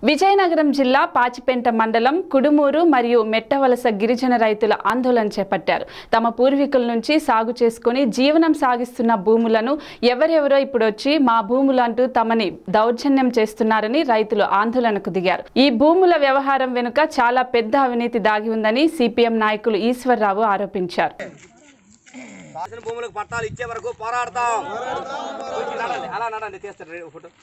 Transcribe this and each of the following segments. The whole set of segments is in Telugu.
విజయనగరం జిల్లా పాచిపెంట మండలం కుడుమూరు మరియు మెట్టవలస గిరిజన రైతుల ఆందోళన చేపట్టారు తమ పూర్వీకుల నుంచి సాగు చేసుకుని జీవనం సాగిస్తున్న భూములను ఎవరెవరో ఇప్పుడు వచ్చి మా భూములంటూ తమని దౌర్జన్యం చేస్తున్నారని రైతులు ఆందోళనకు దిగారు ఈ భూముల వ్యవహారం వెనుక చాలా పెద్ద అవినీతి దాగి ఉందని సిపిఎం నాయకులు ఈశ్వర్రావు ఆరోపించారు రాసిన భూములకు పట్టాలు ఇచ్చే వరకు పోరాడతాం కొంచెం నడండి, అలా నడండి తీస్తారు రే- ఫోటో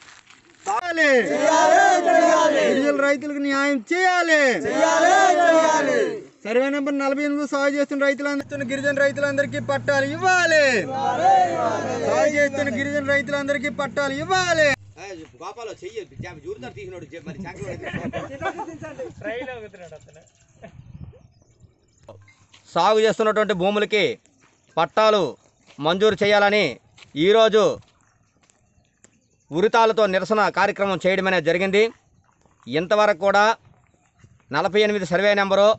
చేయాలి గిరిజన రైతులకు న్యాయం చేయాలి సర్వే నెంబర్ నలభై ఎనిమిది సాగు చేస్తున్న రైతులందరూ గిరిజన రైతులందరికీ పట్టాలు ఇవ్వాలి సాగు చేస్తున్న గిరిజన రైతులందరికీ పట్టాలు ఇవ్వాలి ఏయ్, గోపాలు చెయ్యి జా- జూరుతారు తీసినోడు జే- మరి చంకలో సాగు చేస్తున్నటువంటి భూములకి పట్టాలు మంజూరు చేయాలని ఈరోజు ఉరితాలతో నిరసన కార్యక్రమం చేయడం అనేది జరిగింది ఇంతవరకు కూడా నలభై ఎనిమిది సర్వే నెంబరు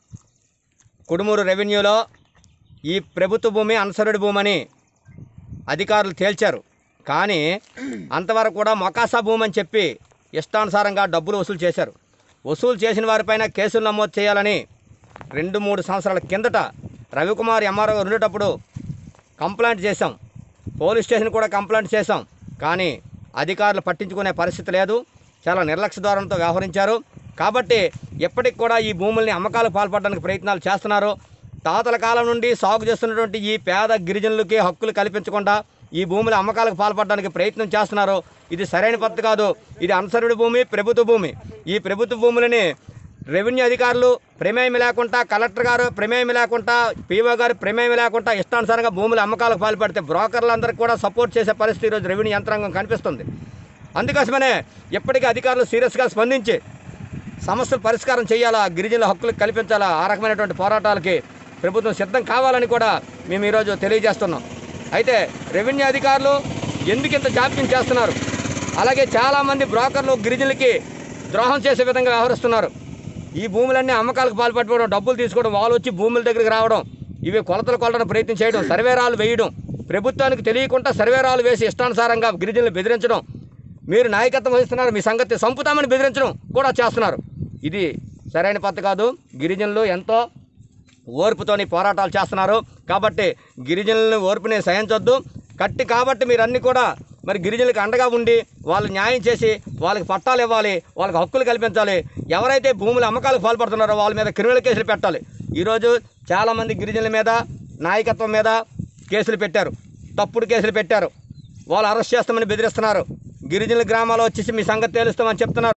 కుడుమూరు రెవెన్యూలో ఈ ప్రభుత్వ భూమి అన్సరుడి భూమి అని అధికారులు తేల్చారు కానీ అంతవరకు కూడా మొకాసా భూమి అని చెప్పి ఇష్టానుసారంగా డబ్బులు వసూలు చేశారు వసూలు చేసిన వారిపైన కేసులు నమోదు చేయాలని రెండు మూడు సంవత్సరాల కిందట రవికుమార్ ఎంఆర్ఓ ఉండేటప్పుడు కంప్లైంట్ చేశాం పోలీస్ స్టేషన్ కూడా కంప్లైంట్ చేశాం కానీ అధికారులు పట్టించుకునే పరిస్థితి లేదు చాలా నిర్లక్ష్య ధోరణితో వ్యవహరించారు కాబట్టి ఎప్పటికి కూడా ఈ భూముల్ని అమ్మకాలకు పాల్పడడానికి ప్రయత్నాలు చేస్తున్నారు తాతల కాలం నుండి సాగు చేస్తున్నటువంటి ఈ పేద గిరిజనులకి హక్కులు కల్పించకుండా ఈ భూముల అమ్మకాలకు పాల్పడడానికి ప్రయత్నం చేస్తున్నారు ఇది సరైన పద్ధతి కాదు ఇది అన్సరుడి భూమి ప్రభుత్వ భూమి ఈ ప్రభుత్వ భూములని రెవెన్యూ అధికారులు ప్రమేయం లేకుండా కలెక్టర్ గారు ప్రమేయం లేకుండా పీఓ గారు ప్రమేయం లేకుండా ఇష్టానుసారంగా భూముల అమ్మకాలకు పాల్పడితే బ్రోకర్లందరికీ కూడా సపోర్ట్ చేసే పరిస్థితి ఈరోజు రెవెన్యూ యంత్రాంగం కనిపిస్తుంది అందుకోసమనే ఎప్పటికీ అధికారులు సీరియస్గా స్పందించి సమస్యలు పరిష్కారం చేయాలా గిరిజనుల హక్కులకు కల్పించాలా ఆ రకమైనటువంటి పోరాటాలకి ప్రభుత్వం సిద్ధం కావాలని కూడా మేము ఈరోజు తెలియజేస్తున్నాం అయితే రెవెన్యూ అధికారులు ఎందుకు ఇంత జాప్యం చేస్తున్నారు అలాగే చాలామంది బ్రోకర్లు గిరిజనులకి ద్రోహం చేసే విధంగా వ్యవహరిస్తున్నారు ఈ భూములన్నీ అమ్మకాలకు పాల్పడిపోవడం డబ్బులు తీసుకోవడం వాళ్ళు వచ్చి భూముల దగ్గరికి రావడం ఇవి కొలతలు కొలడం ప్రయత్నం చేయడం సర్వేరాలు వేయడం ప్రభుత్వానికి తెలియకుండా సర్వేరాలు వేసి ఇష్టానుసారంగా గిరిజనులు బెదిరించడం మీరు నాయకత్వం వహిస్తున్నారు మీ సంగతి సంపుతామని బెదిరించడం కూడా చేస్తున్నారు ఇది సరైన పద్ధతి కాదు గిరిజనులు ఎంతో ఓర్పుతోని పోరాటాలు చేస్తున్నారు కాబట్టి గిరిజనులను ఓర్పుని సహించొద్దు కట్టి కాబట్టి మీరు అన్ని కూడా మరి గిరిజనులకు అండగా ఉండి వాళ్ళు న్యాయం చేసి వాళ్ళకి పట్టాలు ఇవ్వాలి వాళ్ళకి హక్కులు కల్పించాలి ఎవరైతే భూముల అమ్మకాలకు పాల్పడుతున్నారో వాళ్ళ మీద క్రిమినల్ కేసులు పెట్టాలి ఈరోజు చాలామంది గిరిజనుల మీద నాయకత్వం మీద కేసులు పెట్టారు తప్పుడు కేసులు పెట్టారు వాళ్ళు అరెస్ట్ చేస్తామని బెదిరిస్తున్నారు గిరిజనుల గ్రామాల్లో వచ్చేసి మీ సంగతి తేలుస్తామని చెప్తున్నారు